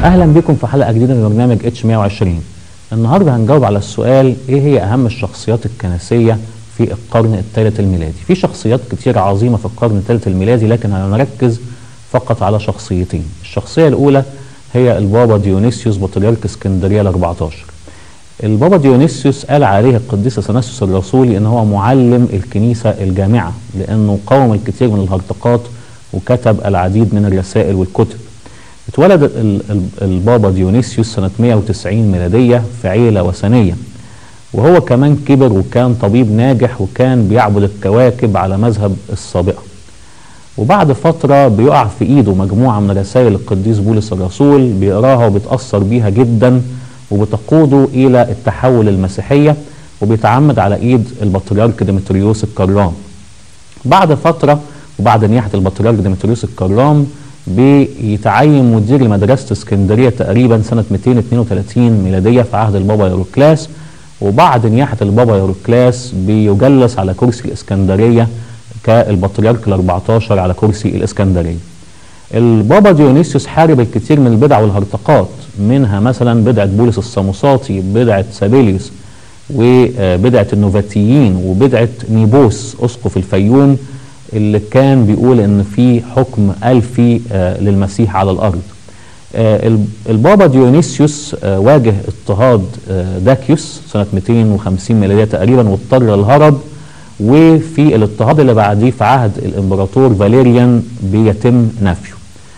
اهلا بكم في حلقه جديده من برنامج اتش 120 النهارده هنجاوب على السؤال ايه هي اهم الشخصيات الكنسيه في القرن الثالث الميلادي في شخصيات كتير عظيمه في القرن الثالث الميلادي لكن هنركز فقط على شخصيتين الشخصيه الاولى هي البابا ديونيسيوس بطريرك اسكندريه ال 14 البابا ديونيسيوس قال عليه القديس اثناسيوس الرسولي ان هو معلم الكنيسه الجامعه لانه قاوم الكثير من الهرطقات وكتب العديد من الرسائل والكتب اتولد ال- ال- البابا ديونيسيوس سنة 190 ميلادية في عيلة وثنية وهو كمان كبر وكان طبيب ناجح وكان بيعبد الكواكب على مذهب السابقة وبعد فترة بيقع في ايده مجموعة من رسائل القديس بولس الرسول بيقراها وبيتأثر بيها جدا وبتقوده إلى التحول المسيحية وبيتعمد على ايد البطريرك ديمتريوس الكرام بعد فترة وبعد نياحة البطريرك ديمتريوس الكرام بيتعين مدير لمدرسة اسكندرية تقريبا سنة 232 ميلادية في عهد البابا يوروكلاس وبعد نياحة البابا يوروكلاس بيجلس على كرسي الإسكندرية كالبطريرك ال 14 على كرسي الإسكندرية البابا ديونيسيوس حارب الكثير من البدع والهرطقات منها مثلا بدعة بولس الصموساطي بدعة سابيليوس وبدعة النوفاتيين وبدعة نيبوس أسقف الفيوم اللي كان بيقول ان في حكم الفي آه، للمسيح على الارض آه، الب- البابا ديونيسيوس آه، واجه اضطهاد آه، داكيوس سنة 250 ميلادية تقريبا واضطر للهرب وفي الاضطهاد اللي بعديه في عهد الامبراطور فاليريان بيتم نفيه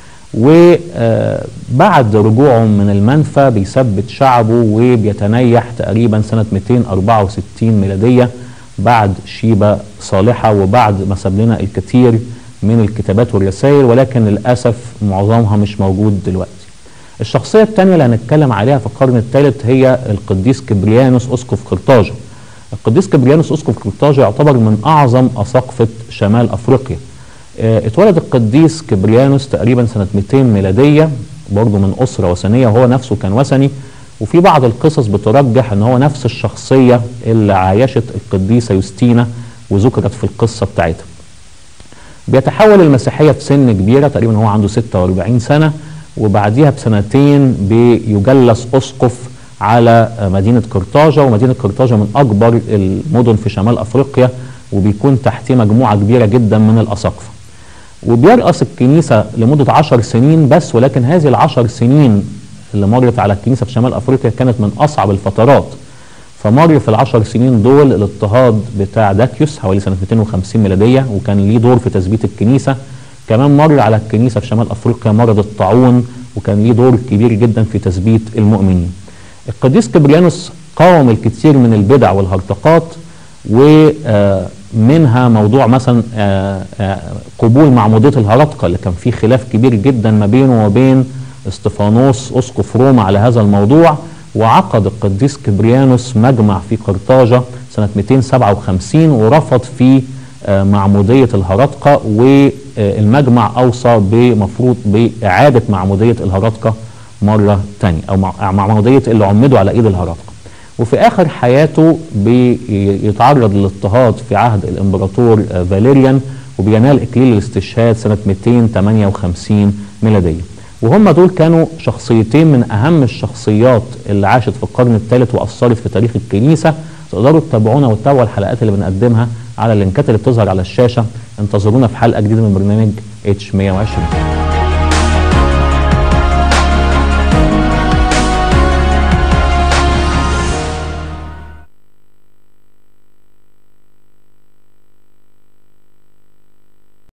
وبعد رجوعه من المنفى بيثبت شعبه وبيتنيح تقريبا سنة 264 ميلادية بعد شيبة صالحة وبعد ما ساب لنا الكثير من الكتابات والرسائل ولكن للأسف معظمها مش موجود دلوقتي الشخصية الثانية اللي هنتكلم عليها في القرن الثالث هي القديس كبريانوس أسقف قرطاجة القديس كبريانوس أسقف قرطاجة يعتبر من أعظم أساقفة شمال أفريقيا آه، اتولد القديس كبريانوس تقريبا سنة 200 ميلادية برضه من أسرة وثنية وهو نفسه كان وثني وفي بعض القصص بترجح ان هو نفس الشخصية اللي عايشت القديسة يوستينا وذكرت في القصة بتاعتها بيتحول المسيحية في سن كبيرة تقريبا هو عنده 46 سنة وبعديها بسنتين بيجلس أسقف على مدينة قرطاجة ومدينة قرطاجة من أكبر المدن في شمال أفريقيا وبيكون تحتيه مجموعة كبيرة جدا من الأساقفة وبيرأس الكنيسة لمدة عشر سنين بس ولكن هذه العشر سنين اللي مرت على الكنيسة في شمال أفريقيا كانت من أصعب الفترات فمر في العشر سنين دول الاضطهاد بتاع داكيوس حوالي سنة 250 ميلادية وكان ليه دور في تثبيت الكنيسة كمان مر على الكنيسة في شمال أفريقيا مرض الطاعون وكان ليه دور كبير جدا في تثبيت المؤمنين القديس كبريانوس قاوم الكثير من البدع والهرطقات ومنها موضوع مثلا آه، آه، قبول معمودية الهرطقة اللي كان فيه خلاف كبير جدا ما بينه وبين استفانوس اسقف روما على هذا الموضوع وعقد القديس كبريانوس مجمع في قرطاجة سنة 257 ورفض فيه آه، معمودية الهرطقة والمجمع أوصى بمفروض بإعادة معمودية الهرطقة مرة تانية أو مع- معمودية اللي عمدوا على إيد الهرطقة وفي آخر حياته بيتعرض للاضطهاد في عهد الإمبراطور آه، فاليريان وبينال إكليل الاستشهاد سنة 258 ميلادية وهم دول كانوا شخصيتين من أهم الشخصيات اللي عاشت في القرن الثالث وأثرت في تاريخ الكنيسة تقدروا تتابعونا وتتابعوا الحلقات اللي بنقدمها على اللينكات اللي بتظهر على الشاشة انتظرونا في حلقة جديدة من برنامج اتش 120